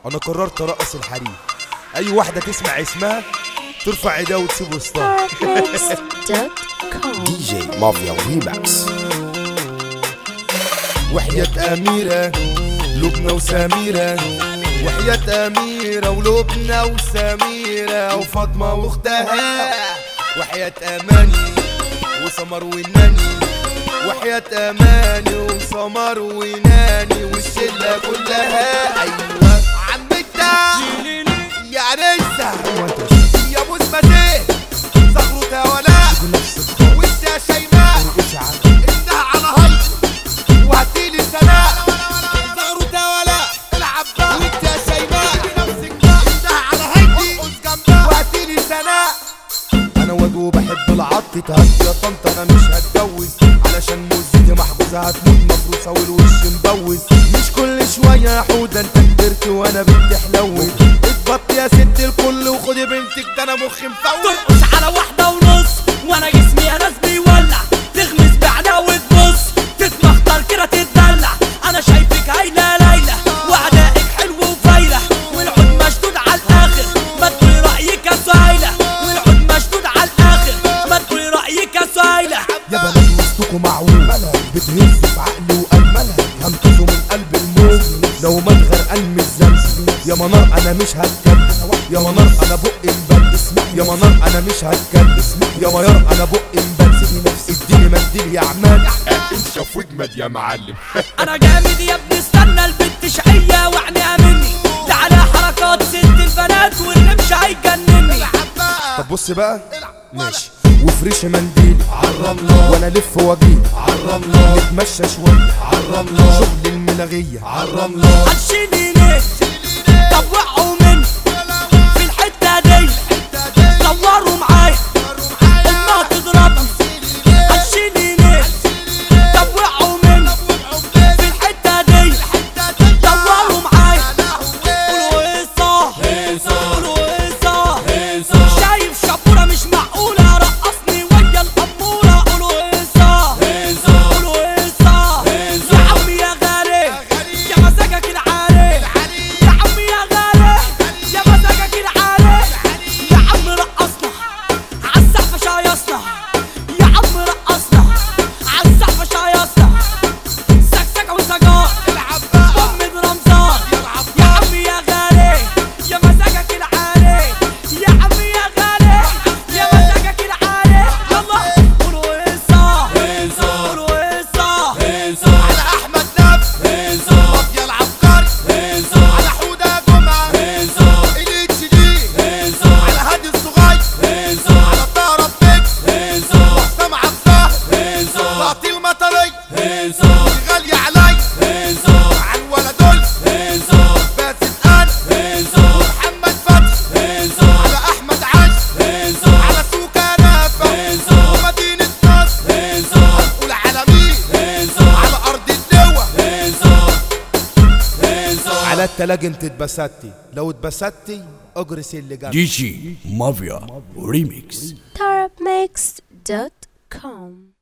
انا قررت ارقص الحريم اي واحده تسمع اسمها ترفع ايديها وتسيب وسطها Therapmix.com دي جي مافيا ريماكس وحياة أميرة لبنى وسميرة وحياة أميرة ولبنى وسميرة وفاطمة واختها وحياة أماني وسمر وناني وحياة أماني وسمر وناني والشلة كلها أيوة عمتها يا عريسة يا ابو اسمتين زغروتها ولا وانت يا شيماء انها على هاي وهاتيلي سناء زغروتها ولا العب بقى وانت يا شيماء نفسك بقى انها على هايدي وهاتيلي سناء انا واد وبحب العط تهدي يا طنط انا مش هتجوز علشان موزتي محجوزه هتموت مفروسه والوش مبوز مش كل شويه يا حوده انت كبرت وانا بنتي حلوت اتبط يا ست الكل وخدي بنتك ده انا مخي مفوت ترقص على واحدة ونص وانا جسمي يا ناس بيولع تغمس بعدها وتبص تتمخطر كده تتدلع انا شايفك هايلة ليلى وعدائك حلو وفايلة والعود مشدود على الاخر ما تقولي رأيك يا سهيلة والعود مشدود على الاخر ما تقولي رأيك يا سهيلة يا بنات وسطكم معقول بتهز في عقلي وقلب همتزه من قلب الموت لو ما غرقان من الزمزم يا منار انا مش هتكلم يا منار انا بقي مبل يا منار انا مش هتكلم يا ميار انا بقي مبل اديني منديل يا عماد انشف واجمد يا معلم انا جامد يا ابني استنى البنت شقية وعنيها مني ده على حركات ست البنات والرمش هيجنني طب بص بقى ماشي وفريش منديل عالرملة وانا الف واجيب عالرملة نتمشى شوية عالرملة شغل الملاغية عالرملة هتشيلي ليه طب وقعوا مني في الحتة دي دوروا معايا امها تضربني هتشيلي ليه طب وقعوا مني في الحتة دي دوروا معايا قولوا ايه صح قولوا ايه صح شايف شبورة مش معقولة رقصني ويا الأمورة قولوا ايه صح قولوا ايه صح يا عمي يا غالي يا مزاجك العالي يا عمي يا غالي يا مزاجك العالي يا عم رقصنا عالسقف شايصنا يا عم رقصنا عالسقف شايصنا سكسك وسجار ضمن رمضان يا عمي يا غالي يا مزاجك العالي يا عمي يا غالي يا مزاجك العالي يلا قولوا ايه صح قولوا ايه صح على احمد نفس مافيا العبقري على حوده جمعه الاتش دي على هادي الصغير على طارة بيكس وحسام عبد الظاهر تعطي المطري غالية علي عن ولدول باسل قال محمد فتحي على احمد عز على سوكا نافع ومدينة نصر هنقول على مين على ارض الدوا على التلاجم تتبسطتي لو اتبسطتي اجرسي اللي جنبك دي جي مافيا ريميكس Therapmix.com